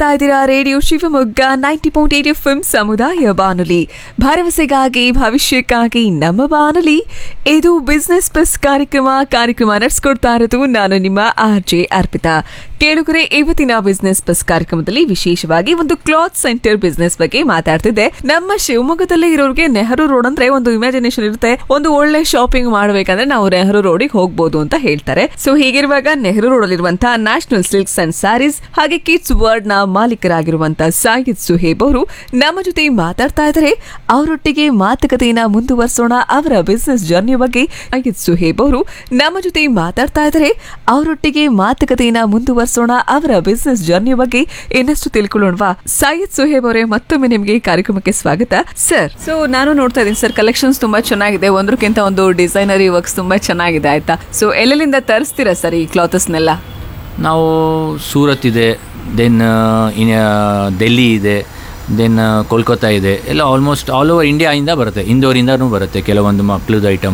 ಕೇಳ್ತಾ ಇದ್ದೀರಾ radio Shivamogga ninety point eight F ಸಮುದಾಯ ಬಾನುಲಿ ಭರವಸೆಗಾಗಿ ಭವಿಷ್ಯಕ್ಕಾಗಿ ನಮ್ಮ ಬಾನುಲಿ ಇದು ಬಿಸ್ನೆಸ್ ಬಸ್ ಕಾರ್ಯಕ್ರಮ ಕಾರ್ಯಕ್ರಮ ನಡೆಸ್ಕೊಡ್ತಾ ಇರೋದು ನಾನು ನಿಮ್ಮ ಆರ್ ಜೆ ಅರ್ಪಿತಾ ಕೇಳುಗರೆ ಇವತ್ತಿನ ಬಿಸ್ನೆಸ್ ಬಸ್ ಕಾರ್ಯಕ್ರಮದಲ್ಲಿ ವಿಶೇಷವಾಗಿ ಒಂದು ಕ್ಲಾತ್ ಸೆಂಟರ್ ಬಿಸ್ನೆಸ್ ಬಗ್ಗೆ ಮಾತಾಡ್ತಿದ್ದೆ ನಮ್ಮ ಶಿವಮೊಗ್ಗದಲ್ಲೇ ಇರೋರಿಗೆ ನೆಹರು ರೋಡ್ ಅಂದ್ರೆ ಒಂದು ಇಮ್ಯಾಜಿನೇಷನ್ ಇರುತ್ತೆ ಒಂದು ಒಳ್ಳೆ ಶಾಪಿಂಗ್ ಮಾಡ್ಬೇಕಂದ್ರೆ ನಾವು ನೆಹರು ರೋಡಿಗೆ ಹೋಗ್ಬೋದು ಅಂತ ಹೇಳ್ತಾರೆ ಸೊ ಹೀಗಿರುವಾಗ ನೆಹರು ರೋಡ್ ಅಲ್ಲಿರುವಂತಹ ನ್ಯಾಷನಲ್ ಸಿಲ್ಕ್ಸ್ ಅಂಡ್ ಸ್ಯಾರೀಸ್ ಹಾಗೆ ಕಿಡ್ಸ್ ವರ್ಡ್ ನ ಮಾಲೀಕರಾಗಿರುವಂತಹ ಸಾಯಿದ್ ಸುಹೇಬ್ ಅವರು ನಮ್ಮ ಜೊತೆ ಮಾತಾಡ್ತಾ ಇದ್ದಾರೆ ಅವರೊಟ್ಟಿಗೆ ಮಾತುಕತೆಯನ್ನ ಮುಂದುವರಿಸೋಣ ಅವರ ಬಿಸ್ನೆಸ್ ಜರ್ನಿ ಬಗ್ಗೆ ಸಾಯಿದ್ ಸುಹೇಬ್ ಅವರು ನಮ್ಮ ಜೊತೆ ಮಾತಾಡ್ತಾ ಇದ್ದಾರೆ ಅವರೊಟ್ಟಿಗೆ ಮಾತುಕತೆಯನ್ನ ಮುಂದುವರಿಸೋಣ ಅವರ ಬಿಸ್ನೆಸ್ ಜರ್ನಿ ಬಗ್ಗೆ ಇನ್ನಷ್ಟು ತಿಳ್ಕೊಳ್ಳೋಣವಾ ಸಾಯಿದ್ ಸುಹೇಬ್ ಅವರೇ ಮತ್ತೊಮ್ಮೆ ನಿಮಗೆ ಕಾರ್ಯಕ್ರಮಕ್ಕೆ ಸ್ವಾಗತ ಸರ್ ಸೊ ನಾನು ನೋಡ್ತಾ ಇದ್ದೀನಿ ಸರ್ ಕಲೆಕ್ಷನ್ಸ್ ತುಂಬಾ ಚೆನ್ನಾಗಿದೆ ಒಂದಕ್ಕಿಂತ ಒಂದು ಡಿಸೈನರಿ ವರ್ಕ್ಸ್ ತುಂಬಾ ಚೆನ್ನಾಗಿದೆ ಆಯ್ತಾ ಸೊ ಎಲ್ಲೆಲ್ಲಿಂದ ತರಿಸ್ತೀರಾ ಸರ್ ಈ ಕ್ಲಾತಸ್ನೆಲ್ಲ ನಾವು ಸೂರತ್ ಇದೆ ದೆನ್ ಇನ್ ಡೆಲ್ಲಿ ಇದೆ ದೆನ್ ಕೋಲ್ಕತ್ತಾ ಇದೆ ಎಲ್ಲ ಆಲ್ಮೋಸ್ಟ್ ಆಲ್ ಓವರ್ ಇಂಡಿಯಾಯಿಂದ ಬರುತ್ತೆ ಇಂದೋರಿಂದನೂ ಬರುತ್ತೆ ಕೆಲವೊಂದು ಮಕ್ಳದ್ದು ಐಟಮ್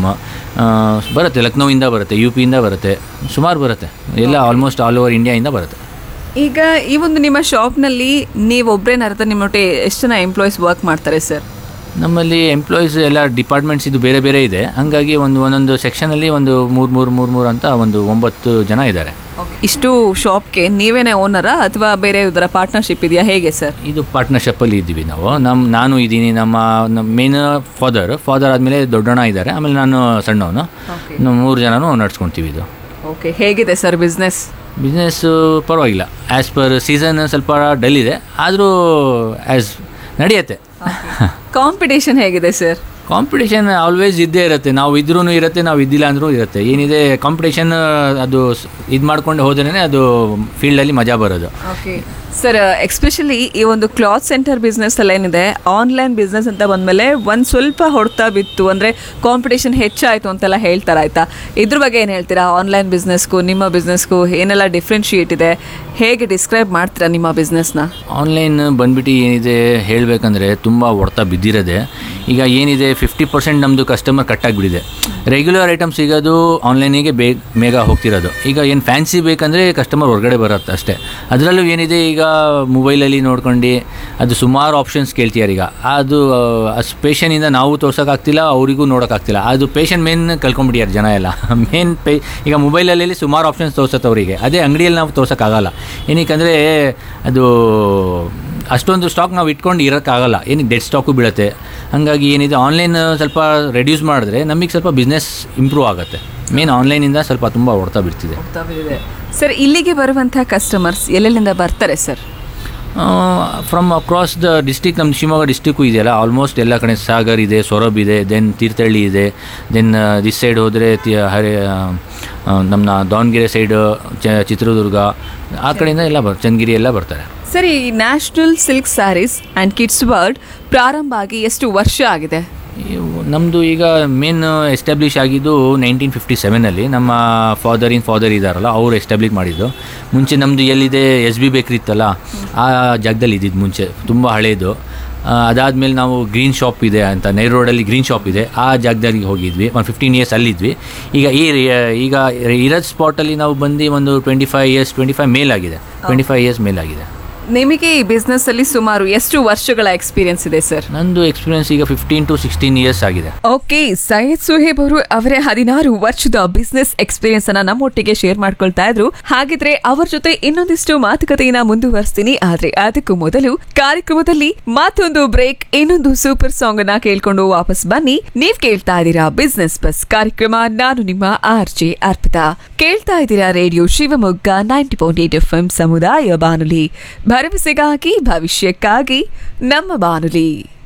ಬರುತ್ತೆ ಲಕ್ನೋಯಿಂದ ಬರುತ್ತೆ ಯು ಪಿಯಿಂದ ಬರುತ್ತೆ ಸುಮಾರು ಬರುತ್ತೆ ಎಲ್ಲ ಆಲ್ಮೋಸ್ಟ್ ಆಲ್ ಓವರ್ ಇಂಡಿಯಾಯಿಂದ ಬರುತ್ತೆ ಈಗ ಈ ಒಂದು ನಿಮ್ಮ ಶಾಪ್ನಲ್ಲಿ ನೀವು ಒಬ್ಬರೇನಾರ ನಿಮ್ಮ ಒಟ್ಟಿಗೆ ಎಷ್ಟು ಜನ ಎಂಪ್ಲಾಯೀಸ್ ವರ್ಕ್ ಮಾಡ್ತಾರೆ ಸರ್ ನಮ್ಮಲ್ಲಿ ಎಂಪ್ಲಾಯೀಸ್ ಎಲ್ಲ ಡಿಪಾರ್ಟ್ಮೆಂಟ್ಸ್ ಇದು ಬೇರೆ ಬೇರೆ ಇದೆ ಹಾಗಾಗಿ ಒಂದು ಒಂದೊಂದು ಸೆಕ್ಷನಲ್ಲಿ ಒಂದು ಮೂರು ಮೂರು ಮೂರು ಮೂರು ಅಂತ ಒಂದು ಒಂಬತ್ತು ಜನ ಇದ್ದಾರೆ ಇಷ್ಟು ಶಾಪ್ಗೆ ನೀವೇನೇ ಓನರಾ ಅಥವಾ ಬೇರೆ ಇದರ ಪಾರ್ಟ್ನರ್ಶಿಪ್ ಇದೆಯಾ ಹೇಗೆ ಸರ್ ಇದು ಪಾರ್ಟ್ನರ್ಶಿಪ್ಪಲ್ಲಿ ಇದ್ದೀವಿ ನಾವು ನಮ್ಮ ನಾನು ಇದ್ದೀನಿ ನಮ್ಮ ನಮ್ಮ ಮೇನ್ ಫಾದರ್ ಫಾದರ್ ಆದಮೇಲೆ ದೊಡ್ಡಣ್ಣ ಇದ್ದಾರೆ ಆಮೇಲೆ ನಾನು ಸಣ್ಣವನು ನಾವು ಮೂರು ಜನನೂ ನಡ್ಸ್ಕೊತೀವಿ ಇದು ಓಕೆ ಹೇಗಿದೆ ಸರ್ ಬಿಸ್ನೆಸ್ ಬಿಸ್ನೆಸ್ಸು ಪರವಾಗಿಲ್ಲ ಆ್ಯಸ್ ಪರ್ ಸೀಸನ್ ಸ್ವಲ್ಪ ಡಲ್ ಇದೆ ಆದರೂ ಆ್ಯಸ್ ನಡೆಯುತ್ತೆ ಕಾಂಪಿಟೇಷನ್ ಹೇಗಿದೆ ಸರ್ ಕಾಂಪಿಟೇಷನ್ ಆಲ್ವೇಸ್ ಇದ್ದೇ ಇರುತ್ತೆ ನಾವು ಇದ್ರೂ ಇರುತ್ತೆ ನಾವು ಇದ್ದಿಲ್ಲ ಅಂದರೂ ಇರುತ್ತೆ ಏನಿದೆ ಕಾಂಪಿಟೇಷನ್ ಅದು ಇದು ಮಾಡ್ಕೊಂಡು ಹೋದ್ರೇ ಅದು ಫೀಲ್ಡಲ್ಲಿ ಮಜಾ ಬರೋದು ಓಕೆ ಸರ್ ಎಕ್ಸ್ಪೆಷಲಿ ಈ ಒಂದು ಕ್ಲಾತ್ ಸೆಂಟರ್ ಬಿಸ್ನೆಸ್ ಅಲ್ಲಿ ಏನಿದೆ ಆನ್ಲೈನ್ ಬಿಸ್ನೆಸ್ ಅಂತ ಬಂದಮೇಲೆ ಒಂದು ಸ್ವಲ್ಪ ಹೊಡ್ತಾ ಬಿತ್ತು ಅಂದರೆ ಕಾಂಪಿಟೇಷನ್ ಹೆಚ್ಚಾಯಿತು ಅಂತೆಲ್ಲ ಹೇಳ್ತಾರೆ ಆಯ್ತಾ ಇದ್ರ ಬಗ್ಗೆ ಏನು ಹೇಳ್ತೀರಾ ಆನ್ಲೈನ್ ಬಿಸ್ನೆಸ್ಗೂ ನಿಮ್ಮ ಬಿಸ್ನೆಸ್ಗೂ ಏನೆಲ್ಲ ಡಿಫ್ರೆನ್ಶಿಯೇಟ್ ಇದೆ ಹೇಗೆ ಡಿಸ್ಕ್ರೈಬ್ ಮಾಡ್ತೀರಾ ನಿಮ್ಮ ಬಿಸ್ನೆಸ್ನ ಆನ್ಲೈನ್ ಬಂದ್ಬಿಟ್ಟು ಏನಿದೆ ಹೇಳಬೇಕಂದ್ರೆ ತುಂಬ ಹೊಡ್ತಾ ಬಿದ್ದಿರೋದೆ ಈಗ ಏನಿದೆ ಫಿಫ್ಟಿ ಪರ್ಸೆಂಟ್ ನಮ್ಮದು ಕಸ್ಟಮರ್ ಕಟ್ಟಾಗಿಬಿಟ್ಟಿದೆ ರೆಗ್ಯುಲರ್ ಐಟಮ್ ಸಿಗೋದು ಆನ್ಲೈನಿಗೆ ಬೇಗ ಬೇಗ ಹೋಗ್ತಿರೋದು ಈಗ ಏನು ಫ್ಯಾನ್ಸಿ ಬೇಕಂದರೆ ಕಸ್ಟಮರ್ ಹೊರಗಡೆ ಬರುತ್ತೆ ಅಷ್ಟೇ ಅದರಲ್ಲೂ ಏನಿದೆ ಈಗ ಮೊಬೈಲಲ್ಲಿ ನೋಡ್ಕೊಂಡು ಅದು ಸುಮಾರು ಆಪ್ಷನ್ಸ್ ಕೇಳ್ತಿದ್ದಾರೆ ಈಗ ಅದು ಅಷ್ಟು ಪೇಷನಿಂದ ನಾವು ತೋರ್ಸೋಕ್ಕಾಗ್ತಿಲ್ಲ ಅವರಿಗೂ ನೋಡೋಕ್ಕಾಗ್ತಿಲ್ಲ ಅದು ಪೇಷನ್ ಮೇನ್ ಕಲ್ಕೊಂಡ್ಬಿಟ್ಟಿದ್ದಾರೆ ಜನ ಎಲ್ಲ ಮೇನ್ ಪೇ ಈಗ ಮೊಬೈಲಲ್ಲಿ ಸುಮಾರು ಆಪ್ಷನ್ಸ್ ತೋರ್ಸತ್ತೆ ಅವರಿಗೆ ಅದೇ ಅಂಗಡಿಯಲ್ಲಿ ನಾವು ತೋರ್ಸೋಕ್ಕಾಗಲ್ಲ ಏನಕ್ಕಂದರೆ ಅದು ಅಷ್ಟೊಂದು ಸ್ಟಾಕ್ ನಾವು ಇಟ್ಕೊಂಡು ಇರೋಕ್ಕಾಗಲ್ಲ ಏನಕ್ಕೆ ಡೆಡ್ ಸ್ಟಾಕು ಬೀಳುತ್ತೆ ಹಾಗಾಗಿ ಏನಿದೆ ಆನ್ಲೈನ್ ಸ್ವಲ್ಪ ರೆಡ್ಯೂಸ್ ಮಾಡಿದ್ರೆ ನಮಗೆ ಸ್ವಲ್ಪ ಬಿಸ್ನೆಸ್ ಇಂಪ್ರೂವ್ ಆಗುತ್ತೆ ಮೇನ್ ಆನ್ಲೈನಿಂದ ಸ್ವಲ್ಪ ತುಂಬ ಹೊಡ್ತಾ ಬಿಡ್ತಿದೆ ಸರ್ ಇಲ್ಲಿಗೆ ಬರುವಂತಹ ಕಸ್ಟಮರ್ಸ್ ಎಲ್ಲೆಲ್ಲಿಂದ ಬರ್ತಾರೆ sir from across the district ನಮ್ಮ ಶಿವಮೊಗ್ಗ ಡಿಸ್ಟಿಕ್ಕು ಇದೆಯಲ್ಲ ಆಲ್ಮೋಸ್ಟ್ ಎಲ್ಲ ಕಡೆ ಸಾಗರ್ ಇದೆ ಸೊರಬ್ ಇದೆ ದೆನ್ ತೀರ್ಥಹಳ್ಳಿ ಇದೆ ದೆನ್ ದಿಸ್ ಸೈಡ್ ಹೋದರೆ ಹರಿ ನಮ್ಮ ದಾವಣಗೆರೆ ಸೈಡು ಚ ಚಿತ್ರದುರ್ಗ ಆ ಕಡೆಯಿಂದ ಎಲ್ಲ ಬರ್ ಚನ್ನಗಿರಿ ಎಲ್ಲ ಬರ್ತಾರೆ ಸರ್ ಈ national silk sarees and kids world ಪ್ರಾರಂಭ ಆಗಿ ಎಷ್ಟು ವರ್ಷ ಆಗಿದೆ ನಮ್ಮದು ಈಗ ಮೇನ್ ಎಸ್ಟಾಬ್ಲಿಷ್ ಆಗಿದ್ದು ನೈನ್ಟೀನ್ ಫಿಫ್ಟಿ ಸೆವೆನಲ್ಲಿ ನಮ್ಮ ಫಾದರ್ ಇನ್ ಫಾದರ್ ಇದ್ದಾರಲ್ಲ ಅವರು ಎಸ್ಟಾಬ್ಲಿಷ್ ಮಾಡಿದ್ದು ಮುಂಚೆ ನಮ್ಮದು ಎಲ್ಲಿದೆ ಎಸ್ ಬಿ ಬೇಕ್ರಿ ಇತ್ತಲ್ಲ ಆ ಜಾಗದಲ್ಲಿ ಇದ್ದಿದ್ದು ಮುಂಚೆ ತುಂಬ ಹಳೇದು ಅದಾದಮೇಲೆ ನಾವು ಗ್ರೀನ್ ಶಾಪ್ ಇದೆ ಅಂತ ನೈರ್ ರೋಡಲ್ಲಿ ಗ್ರೀನ್ ಶಾಪ್ ಇದೆ ಆ ಜಾಗದಲ್ಲಿ ಹೋಗಿದ್ವಿ ಒಂದು ಫಿಫ್ಟೀನ್ ಇಯರ್ಸ್ ಅಲ್ಲಿದ್ವಿ ಈಗ ಈ ಈಗ ಇರೋದು ಸ್ಪಾಟಲ್ಲಿ ನಾವು ಬಂದು ಒಂದು twenty five years twenty five ಮೇಲಾಗಿದೆ ಟ್ವೆಂಟಿ ಫೈವ್ ಇಯರ್ಸ್ ಮೇಲಾಗಿದೆ ನಿಮಗೆ ಈ ಬಿಸ್ನೆಸ್ ಅಲ್ಲಿ ಸುಮಾರು ಎಷ್ಟು ವರ್ಷಗಳ ಎಕ್ಸ್ಪೀರಿಯನ್ಸ್ ಇದೆ ಸರ್ ನಂದು ಎಕ್ಸ್ಪೀರಿಯನ್ಸ್ ಈಗ ಫಿಫ್ಟೀನ್ ಟು ಸಿಕ್ಸ್ಟೀನ್ ಇಯರ್ಸ್ ಆಗಿದೆ ಓಕೆ ಸೈಯದ್ ಸುಹೇಬ್ ಅವರು ಅವರೇ ಹದಿನಾರು ವರ್ಷದ ಬಿಸ್ನೆಸ್ ಎಕ್ಸ್ಪೀರಿಯನ್ಸ್ ಅನ್ನ ನಮ್ಮೊಟ್ಟಿಗೆ ಶೇರ್ ಮಾಡ್ಕೊಳ್ತಾ ಇದ್ರು ಹಾಗಿದ್ರೆ ಅವರ ಜೊತೆ ಇನ್ನೊಂದಿಷ್ಟು ಮಾತುಕತೆಯನ್ನ ಮುಂದುವರಿಸ್ತೀನಿ ಆದ್ರೆ ಅದಕ್ಕೂ ಮೊದಲು ಕಾರ್ಯಕ್ರಮದಲ್ಲಿ ಮತ್ತೊಂದು ಬ್ರೇಕ್ ಇನ್ನೊಂದು ಸೂಪರ್ ಸಾಂಗ್ ಅನ್ನ ಕೇಳ್ಕೊಂಡು ವಾಪಸ್ ಬನ್ನಿ ನೀವ್ ಕೇಳ್ತಾ ಇದ್ದೀರಾ ಬಿಸ್ನೆಸ್ ಬಸ್ ಕಾರ್ಯಕ್ರಮ ನಾನು ನಿಮ್ಮ ಆರ್ ಜೆ ಅರ್ಪಿತಾ ಕೇಳ್ತಾ ಇದ್ದೀರಾ radio Shivamogga ninety point eight F ಸಮುದಾಯ ಬಾನುಲಿ ಭರವಸೆಗಾಗಿ ಭವಿಷ್ಯಕ್ಕಾಗಿ ನಮ್ಮ ಬಾನುಲಿ